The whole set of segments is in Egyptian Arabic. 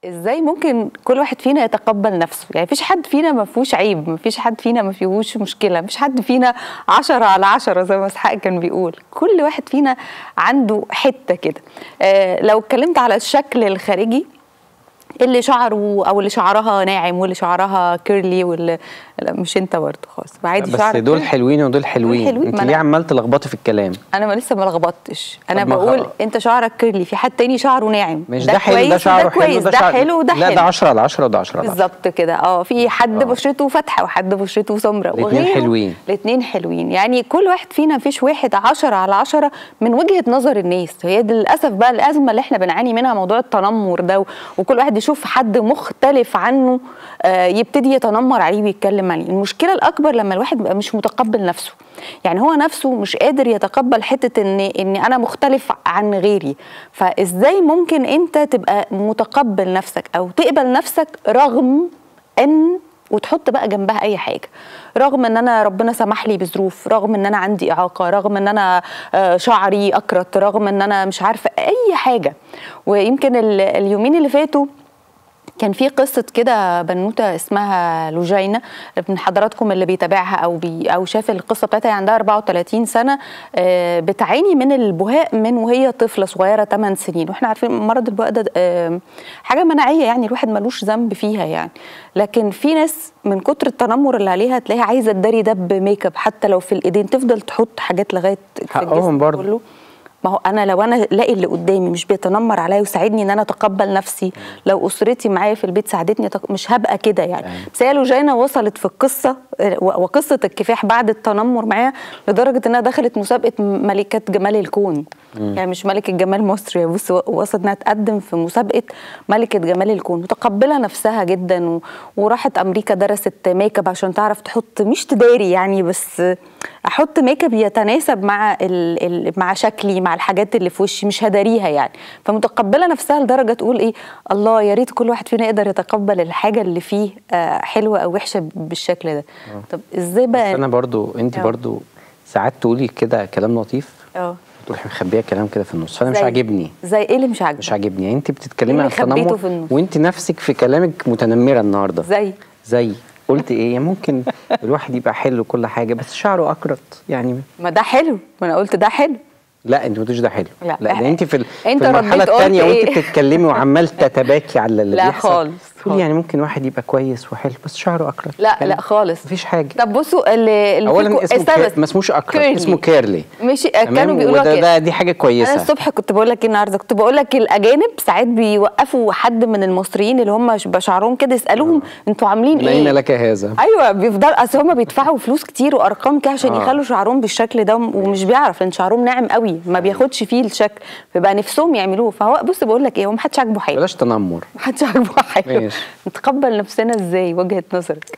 ازاي ممكن كل واحد فينا يتقبل نفسه يعني مفيش حد فينا ما فيهوش عيب مفيش حد فينا ما فيهوش مشكله مفيش حد فينا عشرة على عشرة زي ما اسحاق كان بيقول كل واحد فينا عنده حته كده آه لو اتكلمت على الشكل الخارجي اللي شعره او اللي شعرها ناعم واللي شعرها كيرلي واللي لا مش انت برضه خالص عادي بس شعرك دول كيرلي. حلوين ودول حلوين, حلوين، انت ما ليه أنا- عمال تلخبطي في الكلام انا ما لسه ما لخبطتش انا طب ما بقول خلاص. انت شعرك كيرلي في حد تاني شعره ناعم مش ده, حلو كويس ده شعره وده كويس ده شعر- حلو وده لا حلو ده 10 على 10 وده 10 على 10 بالظبط كده اه في حد آه. بشرته فاتحه وحد بشرته سمراء الاتنين وغيره. حلوين. الاتنين حلوين يعني كل واحد فينا مفيش واحد عشرة على عشرة من وجهه نظر الناس هي دي للاسف بقى الازمه اللي احنا بنعاني منها موضوع التنمر ده و- وكل واحد يشوف حد مختلف عنه آه، يبتدي يتنمر عليه ويتكلم عليه المشكله الاكبر لما الواحد بقى مش متقبل نفسه يعني هو نفسه مش قادر يتقبل حته ان ان انا مختلف عن غيري فازاي ممكن انت تبقى متقبل نفسك او تقبل نفسك رغم ان وتحط بقى جنبها اي حاجه رغم ان انا ربنا سمح لي بظروف رغم ان انا عندي اعاقه رغم ان انا آه، شعري اكرت رغم ان انا مش عارفه اي حاجه ويمكن ال- اليومين اللي فاتوا كان في قصة كده بنوتة اسمها لوجينا من حضراتكم اللي بيتابعها أو بي أو شاف القصة بتاعتها هي عندها 34 سنة آه، بتعاني من البهاء من وهي طفلة صغيرة 8 سنين واحنا عارفين مرض البهاء ده آه، حاجة مناعية يعني الواحد ملوش ذنب فيها يعني لكن في ناس من كتر التنمر اللي عليها تلاقيها عايزة تداري ده بميك اب حتى لو في الإيدين تفضل تحط حاجات لغاية في حقهم الجسم برضه. كله ما هو انا لو انا لاقي اللي قدامي مش بيتنمر عليا وساعدني ان انا اتقبل نفسي لو اسرتي معايا في البيت ساعدتني أتق- مش هبقى كده يعني أيوة. بس هي لوجينا وصلت في القصه آه، و- وقصه الكفاح بعد التنمر معاها لدرجه انها دخلت مسابقه ملكه جمال الكون يعني مش ملكه جمال مصر يا بص و- وصلت انها تقدم في مسابقه ملكه جمال الكون متقبله نفسها جدا و... وراحت امريكا درست ميك اب عشان تعرف تحط مش تداري يعني بس احط ميك اب يتناسب مع ال... ال... مع شكلي مع الحاجات اللي في وشي مش هداريها يعني فمتقبله نفسها لدرجه تقول ايه الله يا ريت كل واحد فينا يقدر يتقبل الحاجه اللي فيه آه، حلوه او وحشه بالشكل ده طب ازاي بس بقى انا برضو انت آه. برضو ساعات تقولي كده كلام لطيف اه تروحي مخبيه كلام كده في النص فانا مش زي- عاجبني زي ايه اللي مش عاجبك مش عاجبني يعني انت إيه بتتكلمي اللي عن خبيته التنمر في النص؟ وانت نفسك في كلامك متنمره النهارده زي زي قلت ايه يعني ممكن الواحد يبقى حلو كل حاجه بس شعره اكرت يعني ما ده حلو ما انا قلت ده حلو لا انت ما قلتيش ده حلو لا. لا ده انت في, ال- أنت في المرحله رديت قلت الثانيه وانت إيه؟ بتتكلمي وعمال تتباكي على اللي لا بيحصل خالص، تقولي خالص. يعني ممكن واحد يبقى كويس وحلو بس شعره اكرت لا يعني لا خالص مفيش حاجه طب بصوا اللي اللي اولا فيكو- اسمه استنى كير... بس. ما اسموش اكرت كيرلي. اسمه كيرلي ماشي تمام؟ كانوا بيقولوا وده كده ده دي حاجه كويسه انا الصبح كنت بقول لك ايه النهارده كنت بقول لك الاجانب ساعات بيوقفوا حد من المصريين اللي هم ش- بشعرهم كده يسالوهم انتوا عاملين من اين ايه لك هذا ايوه بيفضل اصل هم بيدفعوا فلوس كتير وارقام كده عشان آه. يخلوا شعرهم بالشكل ده ومش بيعرف لان شعرهم ناعم قوي ما بياخدش فيه الشكل فيبقى نفسهم يعملوه فهو بص بقول لك ايه هو محدش عاجبه حاجه بلاش تنمر محدش عاجبه حاجه ماشي. نتقبل نفسنا ازاي وجهه نظرك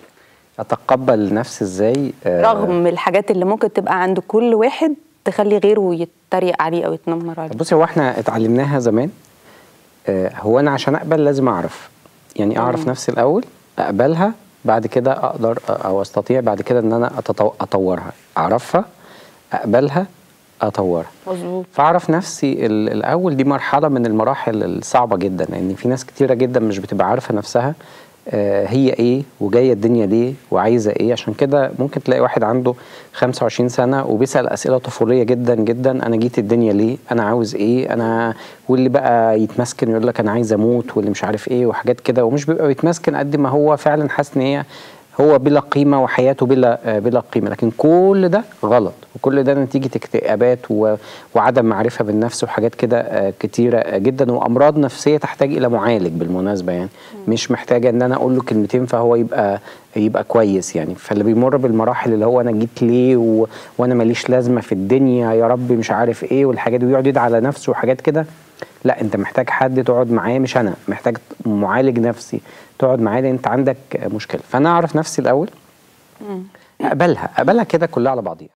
اتقبل نفسي ازاي آه، رغم الحاجات اللي ممكن تبقى عند كل واحد تخلي غيره يتريق عليه او يتنمر عليه بصي هو احنا اتعلمناها زمان آه، هو انا عشان اقبل لازم اعرف يعني اعرف نفسي الاول اقبلها بعد كده اقدر او استطيع بعد كده ان انا أتطو- اطورها اعرفها اقبلها اطورها مظبوط فاعرف نفسي ال- الاول دي مرحله من المراحل الصعبه جدا لان في ناس كتيره جدا مش بتبقى عارفه نفسها آه، هي ايه وجايه الدنيا ليه وعايزه ايه عشان كده ممكن تلاقي واحد عنده 25 سنه وبيسال اسئله طفوليه جدا جدا انا جيت الدنيا ليه انا عاوز ايه انا واللي بقى يتمسكن يقول لك انا عايز اموت واللي مش عارف ايه وحاجات كده ومش بيبقى بيتمسكن قد ما هو فعلا حاسس ان هي هو بلا قيمه وحياته بلا آه، بلا قيمه لكن كل ده غلط وكل ده نتيجه اكتئابات و- وعدم معرفه بالنفس وحاجات كده آه، كتيره آه، جدا وامراض نفسيه تحتاج الى معالج بالمناسبه يعني مش محتاجه ان انا اقول له كلمتين فهو يبقى يبقى كويس يعني فاللي بيمر بالمراحل اللي هو انا جيت ليه و... وانا ماليش لازمه في الدنيا يا رب مش عارف ايه والحاجات دي ويقعد يدعي على نفسه وحاجات كده لا انت محتاج حد تقعد معاه مش انا محتاج معالج نفسي تقعد معاه لان انت عندك مشكله فانا اعرف نفسي الاول اقبلها اقبلها كده كلها على بعضيها